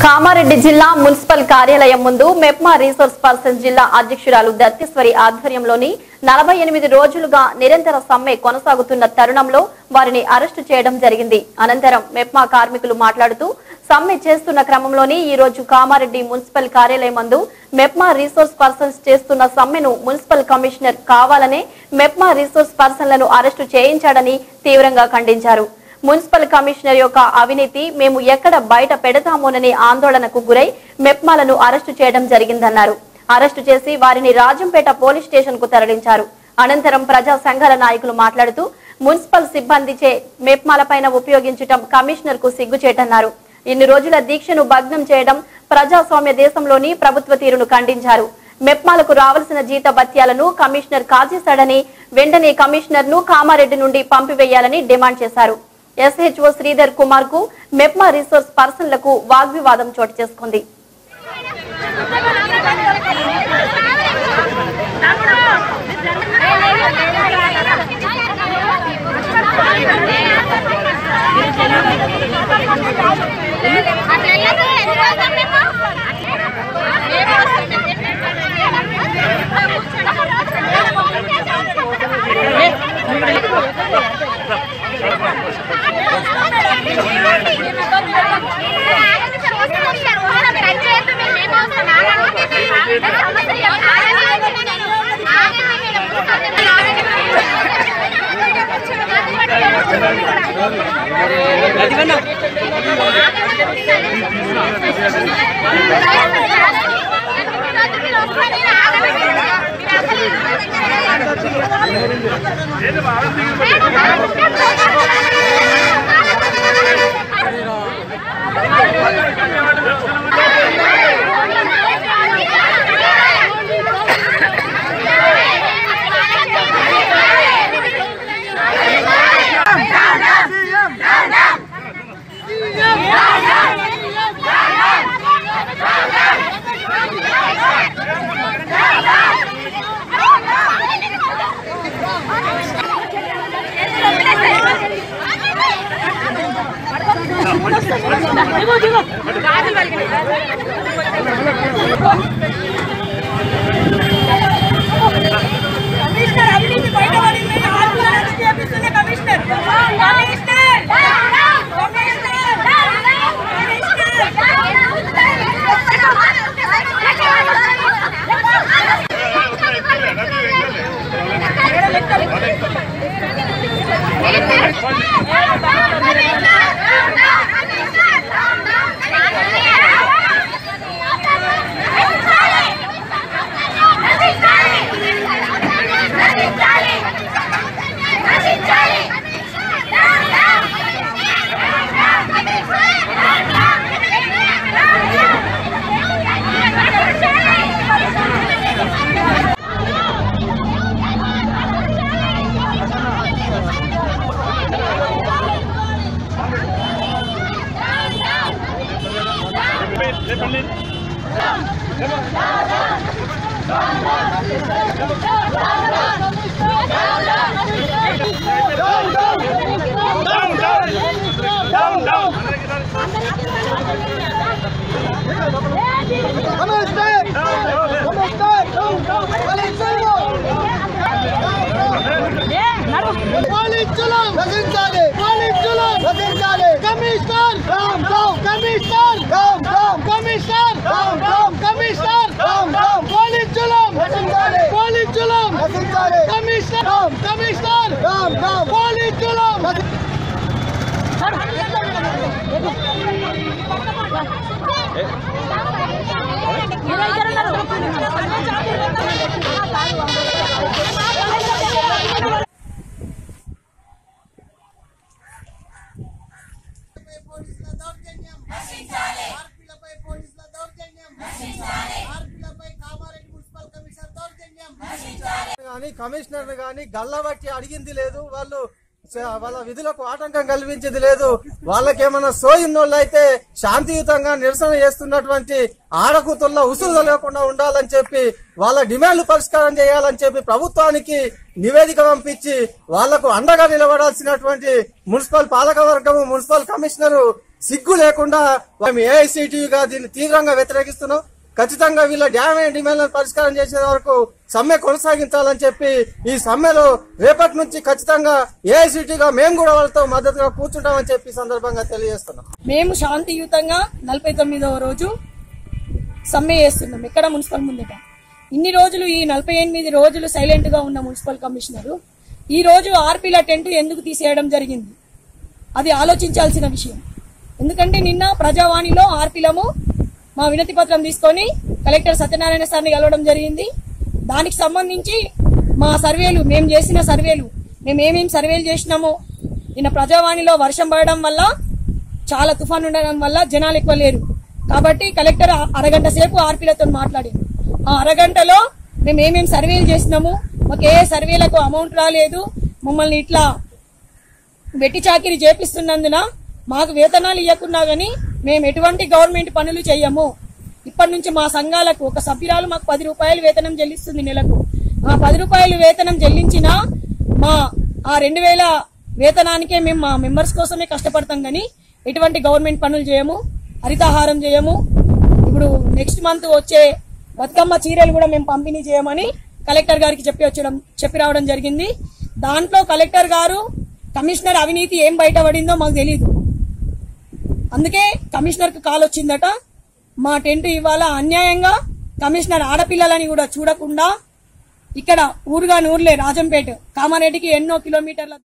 కామారెడ్డి జిల్లా మున్సిపల్ కార్యాలయం ముందు మెప్మా రీసోర్స్ పర్సన్ జిల్లా అధ్యక్షురాలు దత్తేశ్వరి ఆధ్వర్యంలోని నలభై ఎనిమిది రోజులుగా నిరంతర సమ్మె కొనసాగుతున్న తరుణంలో వారిని అరెస్టు చేయడం జరిగింది అనంతరం మెప్మా కార్మికులు మాట్లాడుతూ సమ్మె చేస్తున్న క్రమంలోని ఈ రోజు కామారెడ్డి మున్సిపల్ కార్యాలయం ముందు మెప్మా రీసోర్స్ పర్సన్స్ చేస్తున్న సమ్మెను మున్సిపల్ కమిషనర్ కావాలనే మెప్మా రీసోర్స్ పర్సన్లను అరెస్టు చేయించాడని తీవ్రంగా ఖండించారు మున్సిపల్ కమిషనర్ యొక్క అవినీతి మేము ఎక్కడ బయట పెడతామోనని ఆందోళనకు గురై మెప్మాలను అరెస్టు చేయడం జరిగిందన్నారు అరెస్టు చేసి వారిని రాజంపేట పోలీస్ స్టేషన్ కు తరలించారు అనంతరం ప్రజా సంఘాల నాయకులు మాట్లాడుతూ మున్సిపల్ సిబ్బందిచే మెప్మాలపైన ఉపయోగించటం కమిషనర్ కు సిగ్గుచేటన్నారు ఇన్ని రోజుల దీక్షను భగ్నం చేయడం ప్రజాస్వామ్య దేశంలోని ప్రభుత్వ తీరును ఖండించారు మెప్మాలకు రావాల్సిన జీత భత్యాలను కమిషనర్ కాజేశాడని వెంటనే కమిషనర్ ను కామారెడ్డి నుండి పంపివేయాలని డిమాండ్ చేశారు ఎస్హెచ్ఓ శ్రీధర్ కుమార్ కు మెప్మా రిసోర్స్ పర్సన్లకు వాగ్వివాదం చోటు చేసుకుంది కమిషనర్ అవినీతి బయటపడింది ఆత్మహత్య చేపిస్తున్న కమిషనర్ కమిషనర్ పాలించలం రచించాలి పాలించలం రచించాలి commissioner Ram Ram commissioner Ram Ram commissioner Ram Ram commissioner Ram Ram పాలించలం రచించాలి పాలించలం రచించాలి కమిషనర్ రామ్ కమిషనర్ రామ్ రామ్ పాలించలం పోలీసుల దౌర్జన్యం ఆర్పీలపై పోలీసుల దౌర్జన్యం ఆర్పీలపై కామారెడ్డి మున్సిపల్ కమిషనర్ దౌర్జన్యం కానీ కమిషనర్ గాని గల్లబట్టి అడిగింది లేదు వాళ్ళు చ- వాళ్ళ విధులకు ఆటంకం కల్పించేది లేదు వాళ్ళకేమన్నా సోయిన్నోళ్ళు అయితే శాంతియుతంగా నిరసన చేస్తున్నటువంటి ఆడకూతుల్లో ఉసురు లేకుండా ఉండాలని చెప్పి వాళ్ళ డిమాండ్లు పరిష్కారం చేయాలని చెప్పి ప్రభుత్వానికి నివేదిక పంపించి వాళ్లకు అండగా నిలబడాల్సినటువంటి మున్సిపల్ పాలక వర్గము మున్సిపల్ కమిషనరు సిగ్గు లేకుండా మేము ఏఐసిటిగా దీన్ని తీవ్రంగా వ్యతిరేకిస్తున్నాం ఖచ్చితంగా వీళ్ళ డ్యామేజ్ డిమాండ్లను పరిష్కారం చేసే వరకు సమ్మె కొనసాగించాలని చెప్పి ఈ సమ్మెలో రేపటి నుంచి ఖచ్చితంగా ఏఐసిటిగా మేము కూడా వాళ్ళతో మద్దతుగా కూర్చుంటామని చెప్పి ఈ సందర్భంగా తెలియజేస్తున్నాం మేము శాంతియుతంగా నలభై తొమ్మిదవ రోజు సమ్మె చేస్తున్నాం ఎక్కడ మున్సిపల్ ముందట ఇన్ని రోజులు ఈ నలభై ఎనిమిది రోజులు సైలెంట్ గా ఉన్న మున్సిపల్ కమిషనర్ ఈ రోజు ఆర్పీల టెంట్ ఎందుకు తీసేయడం జరిగింది అది ఆలోచించాల్సిన విషయం ఎందుకంటే నిన్న ప్రజావాణిలో ఆర్పీలము మా వినతి పత్రం తీసుకొని కలెక్టర్ సత్యనారాయణ సార్ని కలవడం జరిగింది దానికి సంబంధించి మా సర్వేలు మేము చేసిన సర్వేలు మేము ఏమేమి సర్వేలు చేసినామో నిన్న ప్రజావాణిలో వర్షం పడడం వల్ల చాలా తుఫాన్ ఉండడం వల్ల జనాలు ఎక్కువ లేరు కాబట్టి కలెక్టర్ అ- అరగంట సేపు ఆర్పీలతో మాట్లాడింది ఆ అరగంటలో మేము ఏమేమి సర్వేలు చేసినాము మాకు ఏ సర్వేలకు అమౌంట్ రాలేదు మమ్మల్ని ఇట్లా వెట్టి చాకిరి చేపిస్తున్నందున మాకు వేతనాలు ఇవ్వకున్నా గానీ మేము ఎటువంటి గవర్నమెంట్ పనులు చెయ్యము ఇప్పటి నుంచి మా సంఘాలకు ఒక సభ్యురాలు మాకు పది రూపాయలు వేతనం చెల్లిస్తుంది నెలకు ఆ పది రూపాయలు వేతనం చెల్లించినా మా ఆ రెండు వేల వేతనానికే మేము మా మెంబర్స్ కోసమే కష్టపడతాం గానీ ఎటువంటి గవర్నమెంట్ పనులు చేయము హరితాహారం చేయము ఇప్పుడు నెక్స్ట్ మంత్ వచ్చే బతుకమ్మ చీరలు కూడా మేము పంపిణీ చేయమని కలెక్టర్ గారికి చెప్పి వచ్చడం చెప్పి రావడం జరిగింది దాంట్లో కలెక్టర్ గారు కమిషనర్ అవినీతి ఏం బయటపడిందో మాకు తెలియదు అందుకే కమిషనర్ కు కాల్ వచ్చిందట మా టెంట్ ఇవాళ అన్యాయంగా కమిషనర్ ఆడపిల్లలని కూడా చూడకుండా ఇక్కడ ఊరుగా నూర్లే రాజంపేట కామారెడ్డికి ఎన్నో కిలోమీటర్ల